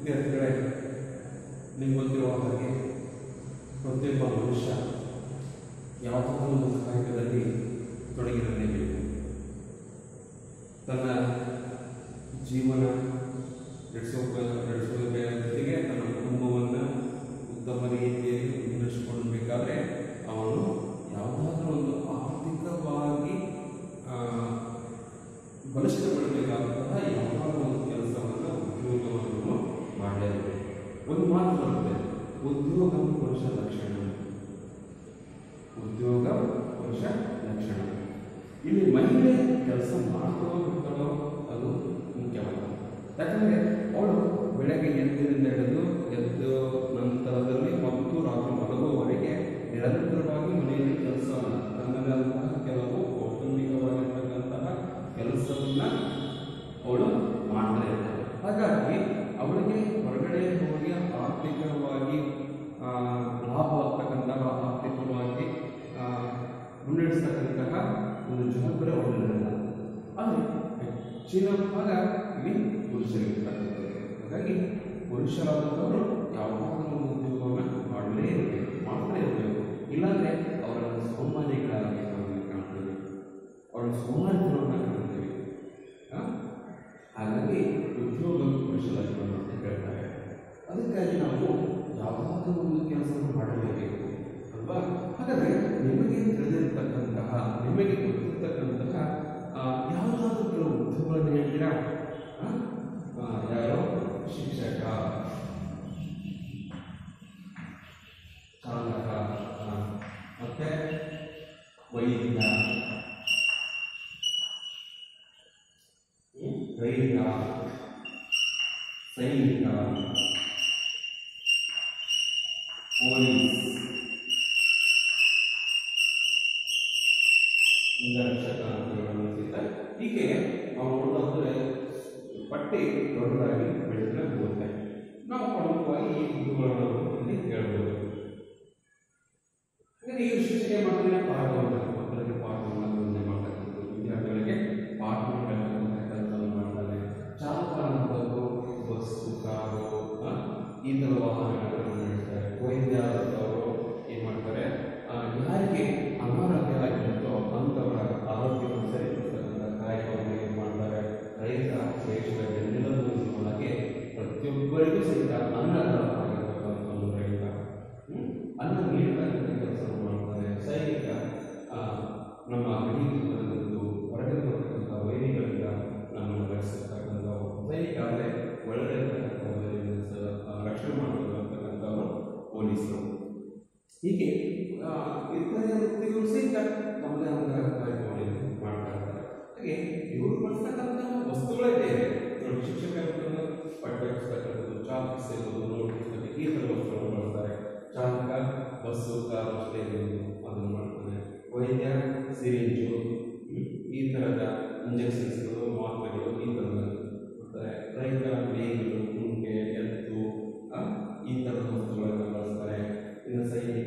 ವಿದ್ಯಾರ್ಥಿಗಳೇ ನಿಮ್ಗೆ ಗೊತ್ತಿರುವ ಹಾಗೆ ಪ್ರತಿಯೊಬ್ಬ ಮನುಷ್ಯ ಯಾವುದಾದ್ರೂ ಒಂದು ಕಾಯಕದಲ್ಲಿ ತೊಡಗಿರಲೇಬೇಕು ತನ್ನ ಜೀವನ ನಡೆಸೋಕ ನಡೆಸೋದರ ಜೊತೆಗೆ ತನ್ನ ಕುಟುಂಬವನ್ನು ಉತ್ತಮ ರೀತಿಯಲ್ಲಿ ಮುನ್ನಡೆಸಿಕೊಳ್ಬೇಕಾದ್ರೆ ಅವನು ಯಾವುದಾದ್ರೂ ಒಂದು ಆರ್ಥಿಕವಾಗಿ ಆ, ಬಲಿಷ್ಠಗೊಳ್ಳಬೇಕಾದಂತಹ ಯಾವುದಾದ್ರೂ ಒಂದು ಕೆಲಸವನ್ನು ಉದ್ಯೋಗವನ್ನು ಮಾಡಲೇಬೇಕು ಒಂದು ಮಾತು ಬರುತ್ತೆ ಉದ್ಯೋಗ ಪುರುಷ ಲಕ್ಷಣ ಉದ್ಯೋಗ ಪುರುಷ ಲಕ್ಷಣ ಇಲ್ಲಿ ಮಹಿಳೆ ಕೆಲಸ ಮಾಡ್ತಾಳೋ ಬಿಡ್ತಾಳೋ ಅದು ಮುಖ್ಯವಲ್ಲ ಯಾಕಂದರೆ ಅವಳು ಬೆಳಗ್ಗೆ ಎದ್ದಿನಿಂದ ಹಿಡಿದು ಎದ್ದು ನಂತರದಲ್ಲಿ ಮತ್ತು ರಾತ್ರಿ ಮಲಗುವವರೆಗೆ ನಿರಂತರವಾಗಿ ಮನೆಯಲ್ಲಿ ಕೆಲಸವನ್ನು ತನ್ನದಂತಹ ಕೆಲವು ಕೌಟುಂಬಿಕವಾಗಿರ್ತಕ್ಕಂತಹ ಕೆಲಸವನ್ನು ಅವಳು ಮಾಡ್ತಾ ಇರ್ತಾಳೆ ಹಾಗಾಗಿ ಅವಳಿಗೆ ಹೊರಗಡೆ ಹೋಗಿ ಆರ್ಥಿಕವಾಗಿ ಆ, ಲಾಭ ಆಗ್ತಕ್ಕಂತಹ ಆರ್ಥಿಕವಾಗಿ ಆ, ಮುನ್ನಡೆಸ್ತಕ್ಕಂತಹ ಒಂದು ಜವಾಬ್ದಾರಿ ಅವಳಿರಲಿಲ್ಲ ಆದರೆ ಹೆಚ್ಚಿನ ಭಾಗ ಇಲ್ಲಿ ಪುರುಷರಿರ್ತಕ್ಕಂಥದ್ದು ಹಾಗಾಗಿ ಪುರುಷರಾದಂಥವರು ಯಾವುದಾದ್ರೂ ಒಂದು ಉದ್ಯೋಗವನ್ನು ಮಾಡಲೇ ಇರಬೇಕು ಮಾಡ್ತಾ ಇರಬೇಕು ಇಲ್ಲಾಂದರೆ ಅವರನ್ನು ಸೋಮಾರಿಗಳಾಗಿ ನಾವು ಕಾಣ್ತೇವೆ ಅವರ ಸೋಮಾರಿತನವನ್ನು ಕಾಣ್ತೇವೆ ಆ? ಹಾಗಾಗಿ ಉದ್ಯೋಗ ಪುರುಷ ಲಕ್ಷಣ ಅಂತ ಹೇಳ್ತಾರೆ ಅದಕ್ಕಾಗಿ ನಾವು ಯಾವುದಾದ್ರೂ ಒಂದು ಕೆಲಸವನ್ನು ಮಾಡಲೇಬೇಕು ಅಲ್ವಾ ಹಾಗಾದರೆ ನಿಮಗೆ ತಿಳಿದಿರ್ತಕ್ಕಂತಹ ನಿಮಗೆ ಗೊತ್ತಿರ್ತಕ್ಕಂತಹ ಆ, ಯಾವುದಾದ್ರೂ ಕೆಲವು ಉದ್ಯೋಗಗಳನ್ನು ಹೇಳ್ತೀರಾ ಆ? ಆ, ಯಾರೋ ಶಿಕ್ಷಕ ಚಾಲಕ ಆ, ಮತ್ತೆ ವೈದ್ಯ ಹ್ಮ್? ರೈತ ಸೈನಿಕ ಪೊಲೀಸ್ ಅಂಗರಕ್ಷಕ ಅಂತ ಗಮನಿಸಿದ್ದ ಹೀಗೆ ನಾವು ನೋಡೋದಾದ್ರೆ ಪಟ್ಟಿ ದೊಡ್ಡದಾಗಿ ಬೆಳೆದ್ರೆ ಹೋಗುತ್ತೆ ನಾವು ಪ್ರಮುಖವಾಗಿ ಈ ಗುರುಗಳನ್ನು ಇಲ್ಲಿ ಹೇಳ್ಬೋದು ಹಾಗೆ ಈ ಶಿಕ್ಷಕ ಮಾಡಿದ್ರೆ ಪಾಠವನ್ನು ಮಕ್ಕಳಿಗೆ ಪಾಠವನ್ನು ಬೋಧನೆ ಮಾಡ್ತಕ್ಕಂಥದ್ದು ವಿದ್ಯಾರ್ಥಿಗಳಿಗೆ ಪಾಠವನ್ನು ಹೇಳ್ತಕ್ಕಂಥ ಕೆಲಸವನ್ನು ಮಾಡ್ತಾರೆ ಚಾಲಕ ಅನ್ನೋದು ಬಸ್ಸು ಕಾರು ಆ, ಈ ಥರ ವಾಹನಗಳನ್ನು ನಡೆಸ್ತಾರೆ ವೈದ್ಯ ಆದಂಥವರು ಏನು ಮಾಡ್ತಾರೆ ಆ, ಯಾರಿಗೆ ಅನಾರೋಗ್ಯ ಆಗಿರುತ್ತೋ ಅಂಥವರ ಆರೋಗ್ಯವನ್ನು ಸರಿಪಡಿಸ್ತಕ್ಕಂಥ ಕಾಯಕವನ್ನು ಏನು ಮಾಡ್ತಾರೆ ರೈತ ದೇಶದ ಬೆನ್ನೆಲುಬಾಗಿ ಪ್ರತಿಯೊಬ್ಬರಿಗೂ ಸಹಿತ ಅನ್ನದಾತರಾಗಿರ್ತಕ್ಕಂಥ ಒಂದು ರೈತ ಹ್ಮ್? ಅನ್ನ ನೀಡತಕ್ಕಂಥ ಕೆಲಸವನ್ನು ಮಾಡ್ತಾರೆ ಸೈನಿಕ ಆ, ನಮ್ಮ ಗಡಿ ಬಂದು ಹೊರಗಡೆ ಬರ್ತಕ್ಕಂಥ ವೈರಿಗಳಿಂದ ನಮ್ಮನ್ನು ರಕ್ಷಿಸ್ತಕ್ಕಂಥವ್ರು ಸೈನಿಕ ಅಂದರೆ ಒಳಗಡೆ ಇರ್ತಕ್ಕಂಥ ವೈರಿಗಳಿಂದ ಸ- ಆ, ರಕ್ಷಣೆ ಮಾಡತಕ್ಕಂಥವ್ರು ಪೊಲೀಸರು ಹೀಗೆ ಆ, ಇತರೆ ವೃತ್ತಿಗಳು ಸಹಿತ ತಮ್ಮದೇ ಆದ ಕಾರ್ಯಕ್ರಮಗಳನ್ನು ಮಾಡ್ತಾ ಇರ್ತಾರೆ ಹಾಗೆ ಇವರು ಬಳಸ್ತಕ್ಕಂಥ ವಸ್ತುಗಳೇ ಬೇರೆ ನೋಡಿ ಶಿಕ್ಷಕ ಅಂತಂದ್ರೆ ಪಠ್ಯ ಪುಸ್ತಕಗಳು ಚಾಕ್ ಪುಸ್ತಕಗಳು ನೋಟ್ ಪುಸ್ತಕ ಈ ಥರ ವಸ್ತುಗಳನ್ನು ಬಳಸ್ತಾರೆ ಚಾಲಕ ಬಸ್ಸು ಕಾರು ಅಷ್ಟೇ ಅದನ್ನು ಮಾಡ್ತಾನೆ ವೈದ್ಯ ಸಿರಿಂಜು ಹ್ಮ್, ಈ ಥರದ ಇಂಜೆಕ್ಷನ್ಸ್ಗಳು ಮಾತ್ರೆಗಳು ಈ ಥರದ್ದು ಮಾಡ್ತಾರೆ ರೈತ ನೇಗಿಲು ಕುಂಟೆ ಎತ್ತು ಆ, ಈ ಥರದ ವಸ್ತುಗಳನ್ನು ಬಳಸ್ತಾರೆ ಇನ್ನು ಸೈನಿಕ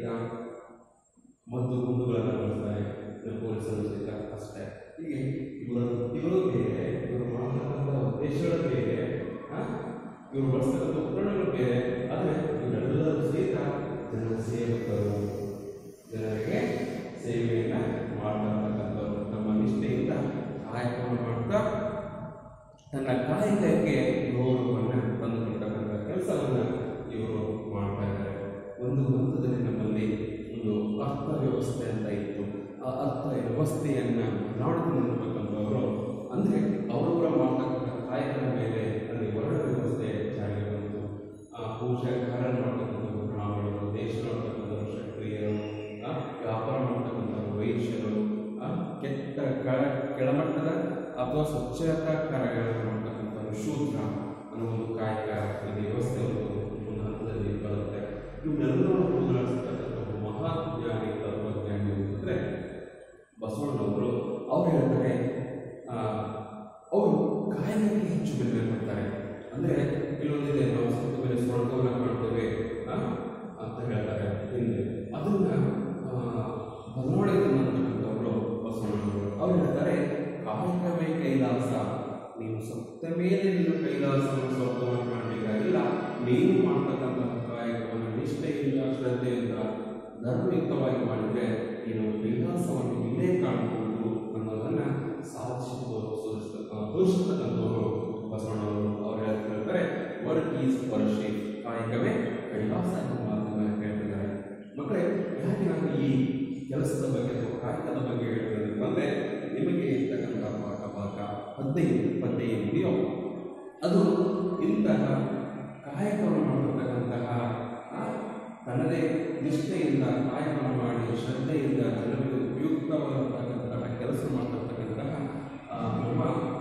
ಮತ್ತು ಗುಂಡುಗಳನ್ನು ಬಳಸ್ತಾರೆ ಇನ್ನು ಪೊಲೀಸರು ಸಹಿತ ಅಷ್ಟೇ ಹೀಗೆ ಇವರ ವೃತ್ತಿಗಳು ಬೇರೆ ಇವರು ಮಾಡತಕ್ಕಂಥ ಉದ್ದೇಶಗಳು ಬೇರೆ ಆ, ಇವರು ಬಳಸ್ತಕ್ಕಂಥ ಉಪಕರಣಗಳು ಬೇರೆ ಆದರೆ ಇವರೆಲ್ಲರೂ ಸಹಿತ ಜನರ ಸೇವಕರು ಜನರಿಗೆ ಸೇವೆಯನ್ನು ಮಾಡ್ತಕ್ಕಂಥವ್ರು ತಮ್ಮ ನಿಷ್ಠೆಯಿಂದ ಕಾಯಕವನ್ನು ಮಾಡ್ತಾ ತನ್ನ ಕಾಯಕಕ್ಕೆ ಗೌರವವನ್ನು ತಂದುಕೊಳ್ತಕ್ಕಂಥ ಕೆಲಸವನ್ನು ಇವರು ಮಾಡ್ತಾ ಇದ್ದಾರೆ ಒಂದು ಹಂತದಲ್ಲಿ ನಮ್ಮಲ್ಲಿ ಒಂದು ಅರ್ಥ ವ್ಯವಸ್ಥೆ ಅಂತ ಇತ್ತು ಆ ಅರ್ಥ ವ್ಯವಸ್ಥೆಯನ್ನು ಬದಲಾವಣೆ ಮಾಡಬೇಕಂತವರು ಅಂದರೆ ಅವರವರ ಮಾಡ್ತಕ್ಕಂಥ ಕಾಯಕದ ಮೇಲೆ ಅಲ್ಲಿ ವರ್ಣ ವ್ಯವಸ್ಥೆ ಜಾರಿಗೆ ಬಂತು ಆ ಪೂಜಾಕಾರ ಮಾಡ್ತಕ್ಕಂಥವ್ರು ಬ್ರಾಹ್ಮಣರು ದೇಶ ಮಾಡ್ತಕ್ಕಂಥವ್ರು ಕ್ಷತ್ರಿಯರು ಆ, ವ್ಯಾಪಾರ ಮಾಡ್ತಕ್ಕಂಥವ್ರು ವೈಶ್ಯರು ಆ, ಕೆಟ್ಟ ಕೆಳ ಕೆಳಮಟ್ಟದ ಅಥವಾ ಸ್ವಚ್ಛತಾ ಕಾರ್ಯಗಳನ್ನು ಮಾಡ್ತಕ್ಕಂಥವ್ರು ಶೂದ್ರ ಅನ್ನೋ ಒಂದು ಕಾಯಕ ಒಂದು ವ್ಯವಸ್ಥೆ ಒಂದು ಒಂದು ಹಂತದಲ್ಲಿ ಬರುತ್ತೆ ಇವನ್ನೆಲ್ಲರೂ ಹೋಗಲಾಡಿಸ್ತಕ್ಕಂಥ ಮಹಾಜ್ಞಾನಿ ತತ್ವಜ್ಞಾನಿ ಅಂತಂದರೆ ಬಸವಣ್ಣನವರು ಅವ್ರು ಹೇಳ್ತಾರೆ ಆ, ಅವರು ಕಾಯಕಕ್ಕೆ ಹೆಚ್ಚು ಬೆಲೆ ಕೊಡ್ತಾರೆ ಅಂದರೆ ಕೆಲವೊಂದಿದೆ ನಾವು ಸತ್ತ ಮೇಲೆ ಸ್ವರ್ಗವನ್ನು ಕಾಣ್ತೇವೆ ಆ, ಅಂತ ಹೇಳ್ತಾರೆ ಹಿಂದೆ ಅದನ್ನ ಆ, ಬದಲಾವಣೆ ತಂದಂತಕ್ಕಂಥವ್ರು ಬಸವಣ್ಣನವರು ಅವ್ರು ಹೇಳ್ತಾರೆ ಕಾಯಕವೇ ಕೈಲಾಸ ನೀವು ಸತ್ತ ಮೇಲೆ ನೀನು ಕೈಲಾಸವನ್ನು ಸ್ವರ್ಗವನ್ನು ಕಾಣಬೇಕಾಗಿಲ್ಲ ನೀನು ಮಾಡ್ತಕ್ಕಂತಹ ಕಾಯಕವನ್ನು ನಿಷ್ಠೆಯಿಂದ ಶ್ರದ್ಧೆಯಿಂದ ಧರ್ಮಯುಕ್ತವಾಗಿ ಮಾಡಿದರೆ ನೀನು ವಿಲಾಸವನ್ನು ಇಲ್ಲೇ ಕಾಣಬಹುದು ಅನ್ನೋದನ್ನು ಸಾಧಿಸಿ ತೋರಿಸ್ತ ತೋರಿಸ್ತಕ್ಕಂಥವರು ಬಸವಣ್ಣವರು ಅವ್ರು ಹೇಳ್ತಾ ಹೇಳ್ತಾರೆ ವರ್ಕ್ ಈಸ್ ವರ್ಷಿಪ್ ಕಾಯಕವೇ ಕೈಲಾಸ ಎಂಬ ಮಾತನ್ನು ಹೇಳ್ತಿದ್ದಾರೆ ಮಕ್ಕಳೇ ಯಾಕೆ ನಾನು ಈ ಕೆಲಸದ ಬಗ್ಗೆ ಅಥವಾ ಕಾಯಕದ ಬಗ್ಗೆ ಹೇಳ್ತಿರೋದು ಅಂದರೆ ನಿಮಗೆ ಇರ್ತಕ್ಕಂಥ ಪಾಠ ಭಾಗ ಹದಿನೈದು ಪದ್ಯ ಇದೆಯೋ ಅದು ಇಂತಹ ಕಾಯಕವನ್ನು ಮಾಡಿರ್ತಕ್ಕಂತಹ ಆ, ತನ್ನದೇ ನಿಷ್ಠೆಯಿಂದ ಕಾಯಕವನ್ನು ಮಾಡಿ ಶ್ರದ್ಧೆಯಿಂದ ಜನರಿಗೆ ಉಪಯುಕ್ತವಾದಂತಹ ಕೆಲಸ ಮಾಡಿರ್ತಕ್ಕಂತಹ ಆ, ನಮ್ಮ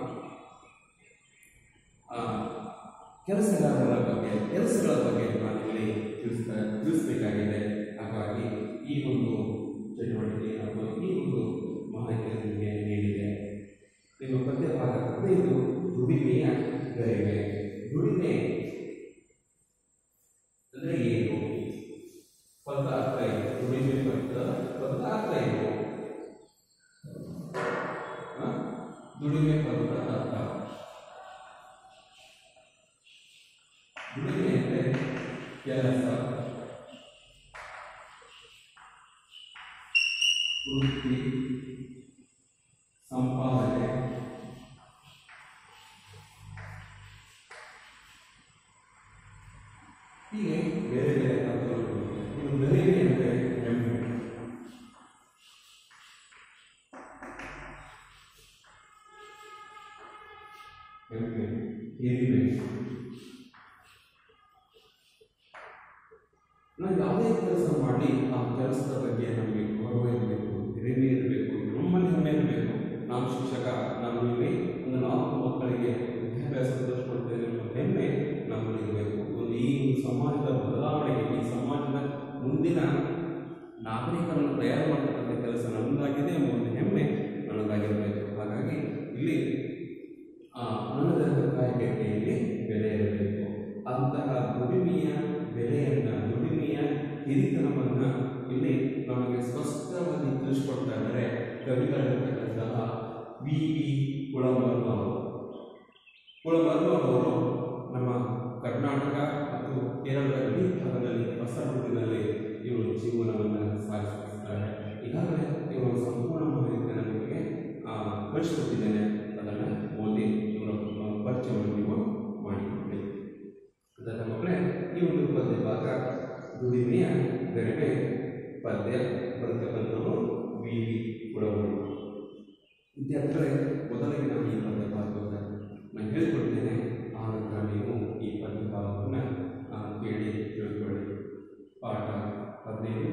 ಆ, ಕೆಲಸಗಾರರ ಬಗ್ಗೆ ಕೆಲಸಗಳ ಬಗ್ಗೆ ನಾನು ಇಲ್ಲಿ ತಿಳಿಸ್ತಾ ತಿಳಿಸಬೇಕಾಗಿದೆ ಹಾಗಾಗಿ ಈ ಒಂದು ಚಟುವಟಿಕೆ ಅಥವಾ ಈ ಒಂದು ಮಾಹಿತಿಯನ್ನು ನಿಮಗೆ ನೀಡಿದೆ ನಿಮ್ಮ ಪದ್ಯ ಭಾಗ ಹದಿನೈದು ದುಡಿಮೆಯ ಗರಿಮೆ ದುಡಿಮೆ ಅಂದರೆ ಏನು ಪದ ಅರ್ಥ ಏನು ದುಡಿಮೆ ಪದ ಪದದ ಅರ್ಥ ಏನು ಆ? ದುಡಿಮೆ ಪದದ ಅರ್ಥ ದುಡಿಮೆ ಅಂದರೆ ಕೆಲಸ ವೃತ್ತಿ ಸಂಪಾದನೆ ಹೀಗೆ ಬೇರೆ ಬೇರೆ ಅರ್ಥಗಳು ಬರುತ್ತೆ. ಇನ್ನು ಗರಿಮೆ ಅಂದರೆ ಹೆಮ್ಮೆ ಹೆಮ್ಮೆ ಹಿರಿಮೆ ನಾವು ಯಾವುದೇ ಕೆಲಸ ಮಾಡಿ ಆ ಕೆಲಸದ ಬಗ್ಗೆ ನಮಗೆ ಗೌರವ ಇರಬೇಕು ಹಿರಿಮೆ ಇರಬೇಕು ನಮ್ಮಲ್ಲಿ ಹೆಮ್ಮೆ ಇರಬೇಕು ನಾವು ಶಿಕ್ಷಕ ನಾವು ಇಲ್ಲಿ ಒಂದು ನಾಲ್ಕು ಮಕ್ಕಳಿಗೆ ವಿದ್ಯಾಭ್ಯಾಸ ಕೊಡ್ತೇವೆ ಅನ್ನೋ ಹೆಮ್ಮೆ ನಮ್ಮಲ್ಲಿ ಇರಬೇಕು ಒಂದು ಈ ಒಂದು ಸಮಾಜದ ಬದಲಾವಣೆಗೆ ಈ ಸಮಾಜದ ಮುಂದಿನ ನಾಗರಿಕರನ್ನು ತಯಾರು ಮಾಡತಕ್ಕಂಥ ಕೆಲಸ ನನ್ನದಾಗಿದೆ ಎಂಬ ಒಂದು ಹೆಮ್ಮೆ ನನ್ನದಾಗಿರಬೇಕು ಹಾಗಾಗಿ ಇಲ್ಲಿ ಆ ಅನ್ನದ ಕಾಯಕಕ್ಕೆ ಇಲ್ಲಿ ಬೆಲೆ ಇರಬೇಕು ಅಂತಹ ದುಡಿಮೆಯ ಬೆಲೆಯನ್ನ ದುಡಿಮೆಯ ಹಿರಿತನವನ್ನ ಇಲ್ಲಿ ನಮಗೆ ಸ್ಪಷ್ಟವಾಗಿ ತಿಳಿಸ್ಕೊಡ್ತಾ ಇದ್ದಾರೆ ಕವಿಗಳಿರ್ತಕ್ಕಂತಹ ವಿ ವಿ ಕುಳಮರ್ಮ ಅವರು ಕುಳಮರ್ಮ ಅವರು ನಮ್ಮ ಕರ್ನಾಟಕ ಮತ್ತು ಕೇರಳದ ಇಡೀ ಭಾಗದಲ್ಲಿ ಹೊಸಗುಡಿನಲ್ಲಿ ಇವರು ಜೀವನವನ್ನು ಸಾಗಿಸುತ್ತಿದ್ದಾರೆ ಈಗಾಗಲೇ ಇವರು ಸಂಪೂರ್ಣ ಮಾಹಿತಿಯನ್ನು ನಿಮಗೆ ಆ, ಕಳಿಸ್ಕೊಟ್ಟಿದ್ದೇನೆ ಅದನ್ನು ಓದಿ ಇವರ ಆ, ಪರಿಚಯವನ್ನು ನೀವು ಮಾಡಿಕೊಳ್ಳಿ ಅದರ ಮಕ್ಕಳೇ ಈ ಒಂದು ಪದ್ಯ ಭಾಗ ದುಡಿಮೆಯ ಗರಿಮೆ ಪದ್ಯ ಬರ್ತಕ್ಕಂಥವರು ವಿ ವಿ ಕುಡವರು ವಿದ್ಯಾರ್ಥಿಗಳೇ ಮೊದಲಿಗೆ ನಾನು ಈ ಪದ್ಯ ಭಾಗವನ್ನು ನಾನು ಹೇಳಿಕೊಡ್ತೇನೆ ಆ ನಂತರ ನೀವು ಈ ಪದ್ಯ ಭಾಗವನ್ನು ಆ, ಕೇಳಿ ತಿಳ್ಕೊಳ್ಳಿ ಪಾಠ ಹದಿನೈದು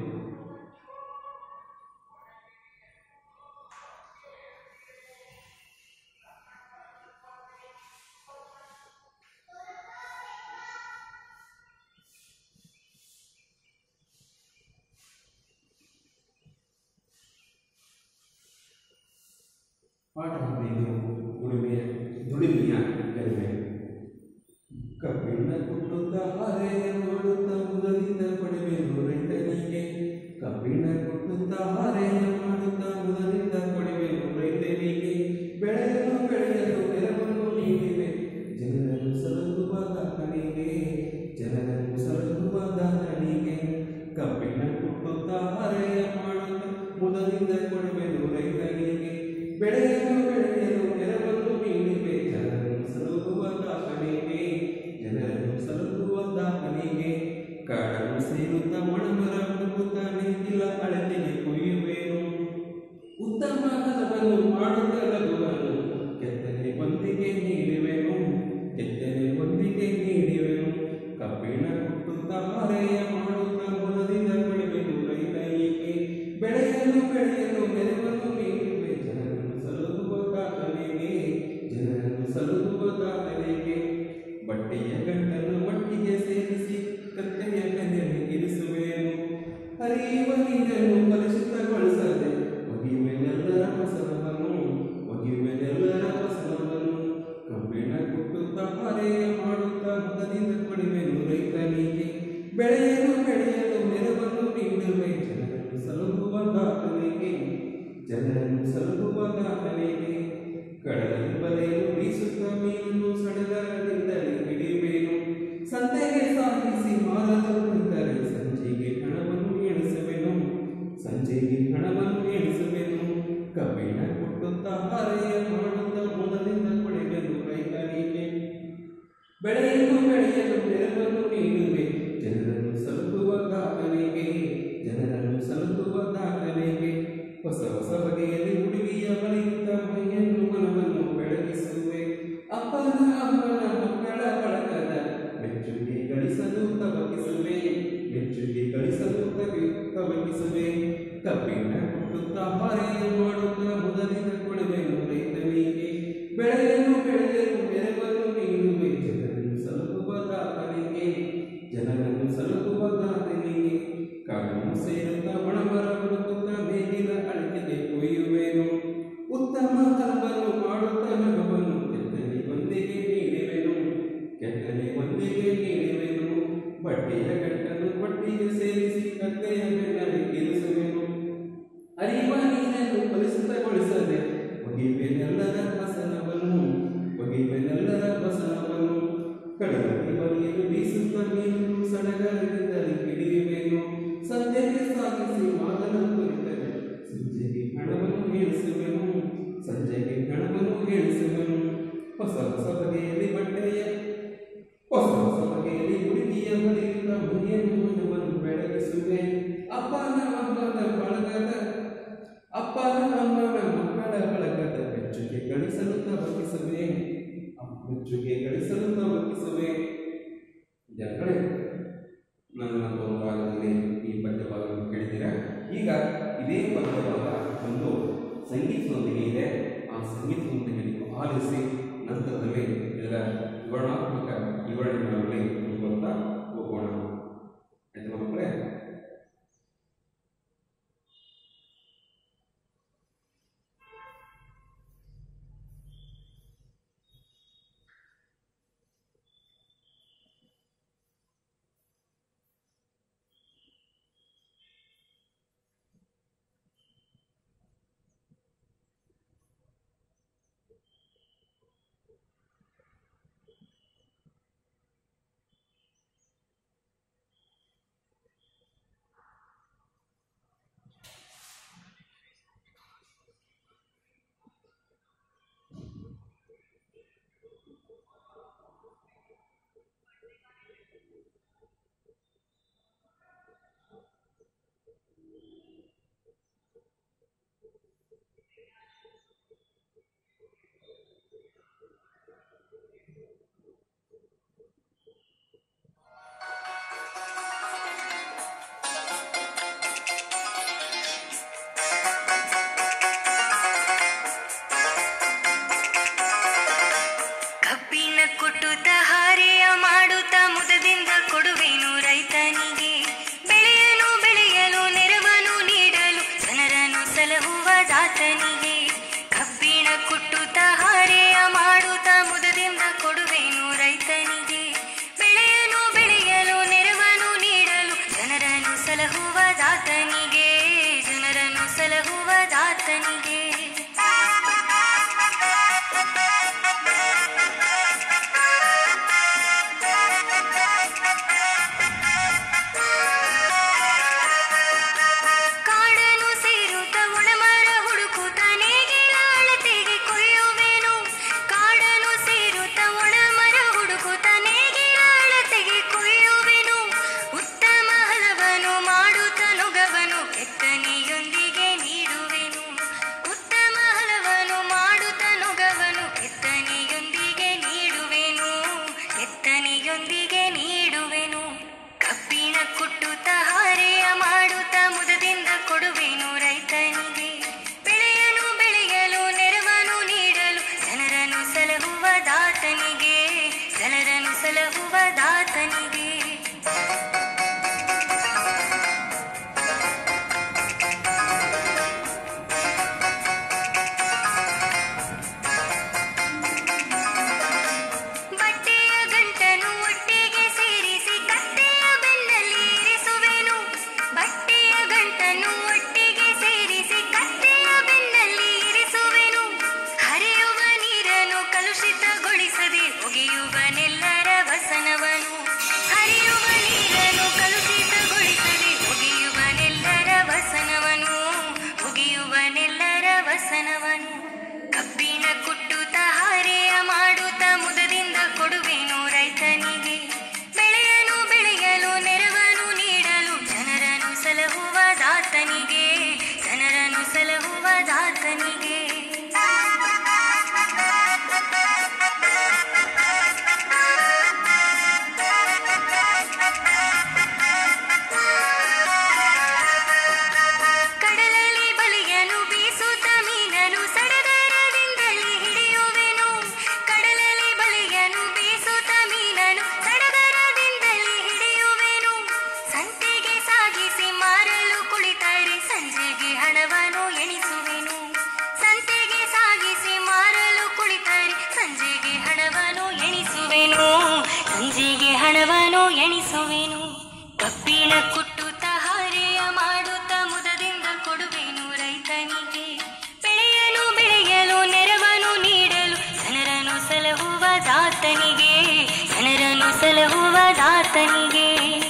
ಪಾಠ ಹದಿನೈದು ದುಡಿಮೆಯ ದುಡಿಮೆಯ ಗರಿಮೆ ಕಬ್ಬಿಣ ಕುಟ್ಟುತ್ತ ಹರೆಯ ಮಾಡುತ್ತ ಮುದದಿಂದ ಪಡೆಯುವೆನು ರೈತನಿಗೆ ಕಬ್ಬಿಣ ಕುಟ್ಟುತ್ತ ಹರೆಯ ಮಾಡುತ್ತ ಮುದದಿಂದ ಪಡೆಯುವೆನು ರೈತನಿಗೆ ಬೆಳೆಯಲು ಬೆಳೆಯಲು ನೆರವನ್ನು ನೀಡಿವೆ ಜನರನ್ನು ಸಲಹುವ ದಾತನಿಗೆ ಜನರನ್ನು ಸಲಹುವ ದಾತನಿಗೆ ಕಬ್ಬಿಣ ಕುಟ್ಟುತ್ತ ಹರೆಯ ಮಾಡುತ್ತ ಮುದದಿಂದ ಕೊಡುವೆನು ರೈತನಿಗೆ ಬೆಳೆಯಲು ಬೆಳೆಯಲು ನೆರವನ್ನು ನೀಡಿವೆ ಜನರನ್ನು ಸಲಹುವ ದಾತನಿಗೆ ಜನರನ್ನು ಸಲಹುವ ದಾತನಿಗೆ ಕಾಡನ್ನು ಸೇರುತ್ತ ಮಣಮರ ಹುಡುಕುತ್ತ ನಿಂತಿಲ್ಲ ಅಳತೆಗೆ ಕೊಯ್ಯುವೇನು ಉತ್ತಮ ಫಲವನ್ನು ಮಾಡುತ್ತ ಲಘುವನ್ನು ಕೆತ್ತನೆ ಒಂದಿಗೆ ನೀಡುವೆನು ಕೆತ್ತನೆ ಒಂದಿಗೆ ನೀಡುವೆನು ಕಬ್ಬಿಣ ಹುಟ್ಟುತ್ತ ಮರೆಯ ಮಾಡುತ್ತ ಹೊಲದಿಂದ ಪಡೆವೆನು ರೈತನಿಗೆ ಬೆಳೆಯಲು ಬೆಳೆಯಲು ನೆರವನ್ನು ನೀಡುವೆ ಜನರನ್ನು ಸಲಹುವ ದಾತನಿಗೆ ಜನರನ್ನು ಸಲಹುವ ದಾತನಿಗೆ ಬಟ್ಟೆಯ ಗಂಟನ್ನು ಒಟ್ಟಿಗೆ ಸೇರಿಸಿ ಕತ್ತೆಯ ಕನ್ನೆಯಲ್ಲಿ ಇರಿಸುವೆನು ಹರಿಯುವ ನೀರನ್ನು ಕಲುಷಿತಗೊಳಿಸದೆ ಒಗೆಯುವೆನೆಲ್ಲರ ವಸನವನ್ನು ಒಗೆಯುವೆನೆಲ್ಲರ ವಸನವನ್ನು ಕಬ್ಬಿಣ ಕುಟ್ಟುತ್ತ ಹರೆಯ ಮಾಡುತ್ತ ಮುಖದಿಂದ ಕೊಡುವೆನು ರೈತನಿಗೆ ಬೆಳೆಯಲು ಬೆಳೆಯಲು ನೆರವನ್ನು ನೀಡುವೆ ಜನರನ್ನು ಸಲಹುವ ದಾತನಿಗೆ ಜನರನ್ನು ಸಲಹುವ ದಾತನಿಗೆ ಕಡಲಲ್ಲಿ ಬಲೆಯನ್ನು ಬೀಸುತ್ತ ಮೀನನ್ನು ಸಡಗರದಿಂದಲೇ ಹಿಡಿಯುವೆನು ಸಂತೆಗೆ ಸಾಲ ಬೆಳೆಯನ್ನು ಬೆಳೆಯಲು ನೆರವನ್ನು ನೀಡುವೆ ಜನರನ್ನು ಸಲುಹುವ ದಾಖಲೆಗೆ ಜನರನ್ನು ಸಲುಹುವ ದಾಖಲೆಗೆ ಹೊಸ ಹೊಸ ಬಗೆಯಲ್ಲಿ ಹುಡುಗಿಯ ಬಲಿಯುತ್ತ ಮೈಯನ್ನು ಮನವನ್ನು ಬೆಳಗಿಸುವೆ ಅಪ್ಪನ ಅಮ್ಮನ ಮಕ್ಕಳ ಬಳಗದ ಮೆಚ್ಚುಗೆ ಗಳಿಸಲು ತವಕಿಸುವೆ ಮೆಚ್ಚುಗೆ ಗಳಿಸಲು ತವಿ ತವಕಿಸುವೆ ಕಬ್ಬಿಣ ಕುಟ್ಟುತ್ತ ಹಾರೆಯ ಮಾಡುತ್ತ ಮೊದಲಿನ ಕೊಡುವೆನು ರೈತನಿಗೆ ಬೆಳೆಯನ್ನು ಬೆಳೆಯಲು ನೆರವನ್ನು ನೀಡುವೆ ಜನರನ್ನು ಸಲುಹುವ ದಾತನಿಗೆ ಜನರನ್ನು ಸಲುಹುವ ದಾತನಿಗೆ ಕಾಡನ್ನು ಸೇರುತ್ತ ಒಣಮರ ಹುಡುಕುತ್ತ ಮೇಲಿನ ಅಡಿಕೆಗೆ ಕೊಯ್ಯುವೆನು ಉತ್ತಮ ಫಲವನ್ನು ಮಾಡುತ್ತ ನಗುವನ್ನು ಕೆತ್ತನೆ ಒಂದಿಗೆ ನೀಡುವೆನು ಕೆತ್ತನೆ ಒಂದಿಗೆ ನೀಡುವೆನು ಬಟ್ಟೆಯ ಗಂಟನ್ನು ಬಟ್ಟಿಗೆ ಸೇರಿಸಿ ಕತ್ತೆಯ ಬೆನ್ನಲ್ಲಿ ಇರಿಸುವೆನು ಅರಿವ ನೀರನ್ನು ಕಲುಷಿತಗೊಳಿಸದೆ ಒಗಿಬೇನೆಲ್ಲರ ಹಸನವನ್ನು ಒಗಿಬೇನೆಲ್ಲರ ಬಸನವನ್ನು ಕಡಲಲ್ಲಿ ಬಲಿಯಲು ಬೀಸುತ್ತ ಮೀನು ಸಡಗರದಿಂದಲೇ ಹಿಡಿಯುವೆನು ಸಂಜೆಗೆ ಸಾಗಿಸಿ ಮಾತನ ಕುರಿತರೆ ಸಂಜೆಗೆ ಹಣವನ್ನು ಹೇಳಿಸುವೆನು ಸಂಜೆಗೆ ಹಣವನ್ನು ಹೇಳಿಸುವೆನು ಹೊಸ ಹೊಸ ಬಗೆಯಲ್ಲಿ ಬಟ್ಟೆಯ ಹೊಸ ಹೊಸ ಬಗೆಯಲ್ಲಿ ಹುಡುಗಿಯ ಬಲಿಯಿಂದ ಮುನಿಯನ್ನು ಮನವನ್ನು ಬೆಳಗಿಸುವೆ ಅಪ್ಪನ ಅಮ್ಮನ ಬಳಗದ ಅಪ್ಪನ ಅಮ್ಮನ ಮಕ್ಕಳ ಬಳಗದ ಮೆಚ್ಚುಗೆ ಗಳಿಸಲು ತವಕಿಸುವೆ ಮೆಚ್ಚುಗೆ ಗಳಿಸಲು ತವಕಿಸುವೆ ಜನಗಳೇ ನನ್ನ ಒಂದು ಭಾಗದಲ್ಲಿ ಈ ಪದ್ಯಭಾಗವನ್ನು ಕೇಳಿದ್ದೀರಾ ಈಗ ಇದೇ ಪದ್ಯಭಾಗ ಒಂದು ಸಂಗೀತದೊಂದಿಗೆ ಇದೆ ಆ ಸಂಗೀತದೊಂದಿಗೆ ನೀವು ಆಲಿಸಿ ನಂತರದಲ್ಲಿ ಇದರ ವಿವರಣಾತ್ಮಕ ವಿವರಣೆಗಳಲ್ಲಿ ಮುಂದುವರ್ತಾ ಹೋಗೋಣ ಆಯ್ತು ಮಕ್ಕಳೇ ಕಬ್ಬಿನ ಕುಟ್ಟುತ್ತ ಹಾರೆಯ ಮಾಡುತ್ತ ಮುದದಿಂದ ಕೊಡುವೆನು ರೈತನಿಗೆ ಬೆಳೆಯಲು ಬೆಳೆಯಲು ನೆರವನ್ನು ನೀಡಲು ಜನರನ್ನು ಸಲಹುವ ದಾತನಿಗೆ ಕಬ್ಬಿಣ ಕುಟ್ಟುತ್ತ ಹಾರೆಯ ಮಾಡುತ್ತ ಮುದದಿಂದ ಕೊಡುವೆನು ರೈತನಿಗೆ ಬೆಳೆಯಲು ಬೆಳೆಯಲು ನೆರವನ್ನು ನೀಡಲು ಜನರನ್ನು ಸಲಹುವ ದಾತನಿಗೆ ಜನರನ್ನು ಸಲಹುವ ದಾತನಿಗೆ ಕಾಡನು ಸೇರುತ್ತ ಒಣಮರ ಹುಡುಕುತ್ತ ನೇಗಿಲ ಅಳತೆಗೆ ಕೊಯ್ಯುವೆನು ಕಾಡನು ಸೇರುತ್ತ ಒಣಮರ ಹುಡುಕುತ್ತ ನೇಗಿಲ ಅಳತೆಗೆ ಕೊಯ್ಯುವೆನು ಉತ್ತಮ ಹಲವನ್ನು ಮಾಡುತ್ತ ನೊಗವನು ಕೆತ್ತನೆಯೊಂದಿಗೆ ನೀಡುವೆನು ಉತ್ತಮ ಹಲವನ್ನು ಮಾಡುತ್ತ ನೊಗವನು ಕೆತ್ತನೆಯೊಂದಿಗೆ ನೀಡುವೆನು ಕೆತ್ತನೆಯೊಂದಿಗೆ ನೀಡುವೆನು ಕಬ್ಬಿಣ ಕುಟ್ಟುತ್ತ ಹಾರೆಯ ಮಾಡುತ್ತ ಮುದದಿಂದ ಕೊಡುವೆನು ರೈತನಿಗೆ ಬೆಳೆಯಲು ಬೆಳೆಯಲು ನೆರವನ್ನು ನೀಡಲು ಜನರನ್ನು ಸಲಹುವ ದಾತನಿಗೆ ಜನರನ್ನು ಸಲಹುವ ದಾತನಿಗೆ ಬಟ್ಟೆಯ ಗಂಟನ್ನು ಒಟ್ಟಿಗೆ ಸೇರಿಸಿ ಕತ್ತೆಯ ಬೆನ್ನಲ್ಲಿ ಇರಿಸುವೆನು ಬಟ್ಟೆಯ ಗಂಟನ್ನು ಒಟ್ಟಿಗೆ ಸೇರಿಸಿ ಕತ್ತೆಯ ಬೆನ್ನಲ್ಲಿ ಇರಿಸುವೆನು ಹರಿಯುವ ನೀರನ್ನು ಕಲುಷಿತಗೊಳಿಸದೆ ಒಗೆಯುವನೆಲ್ಲರ ವಸನವನು ಹರಿಯುವ ಎಣಿಸುವೆನು ಕಬ್ಬಿಣ ಕುಟ್ಟುತ್ತ ಹಾರೆಯ ಮಾಡುತ್ತ ಮುದದಿಂದ ಕೊಡುವೆನು ರೈತನಿಗೆ ಬೆಳೆಯಲು ಬೆಳೆಯಲು ನೆರವನ್ನು ನೀಡಲು ಜನರನ್ನು ಸಲಹುವ ದಾತನಿಗೆ ಜನರನ್ನು ಸಲಹುವ ದಾತನಿಗೆ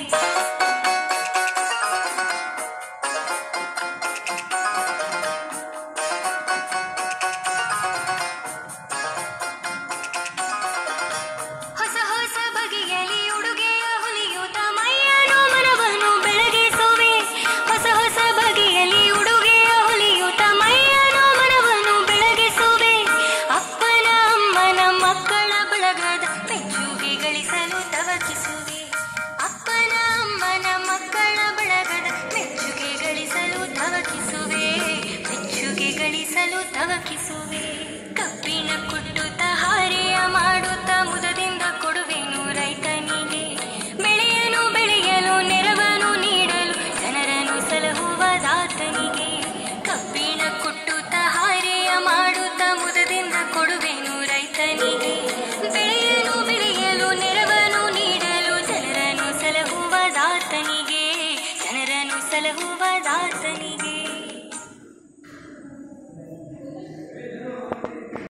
ಹೊಸ ಹೊಸ ಬಗೆಯಲ್ಲಿ ಉಡುಗೆಯ ಹೊಲಿಯುತ್ತ ಮೈಯನು ಮನವನ್ನು ಬೆಳಗಿಸುವೆ ಹೊಸ ಹೊಸ ಬಗೆಯಲ್ಲಿ ಉಡುಗೆಯ ಹೊಲಿಯುತ್ತ ಮೈಯನು ಮನವನ್ನು ಬೆಳಗಿಸುವೆ ಅಪ್ಪನ ಅಮ್ಮನ ಮಕ್ಕಳ ಬಳಗದ ಮೆಚ್ಚುಗೆ ಗಳಿಸಲು ತವಕಿಸುವೆ ಅಪ್ಪನ ಅಮ್ಮನ ಮಕ್ಕಳ ಬಳಗದ ಮೆಚ್ಚುಗೆ ಗಳಿಸಲು ತವಕಿಸುವೆ ಮೆಚ್ಚುಗೆ ಗಳಿಸಲು ತವಕಿಸುವೆ ಕಬ್ಬಿನ ಕುಟ್ಟುತ್ತ ಹಾರೆಯ ಮಾಡುತ್ತ ಮುದದಿಂದ ಕೊಡುವೆನು ರೈತನಿಗೆ ಬೆಳೆಯಲು ಬೆಳೆಯಲು ನೆರವನ್ನು ನೀಡಲು ಜನರನ್ನು ಸಲಹುವ ದಾತನಿಗೆ ಕಬ್ಬಿಣ ಕುಟ್ಟುತ್ತ ಹಾರೆಯ ಮಾಡುತ್ತ ಮುದದಿಂದ ಕೊಡುವೆನು ರೈತನಿಗೆ ಬೆಳೆಯಲು ಬೆಳೆಯಲು ನೆರವನ್ನು ನೀಡಲು ಜನರನ್ನು ಸಲಹುವ ದಾತನಿಗೆ ಜನರನ್ನು ಸಲಹುವ ದಾತನಿಗೆ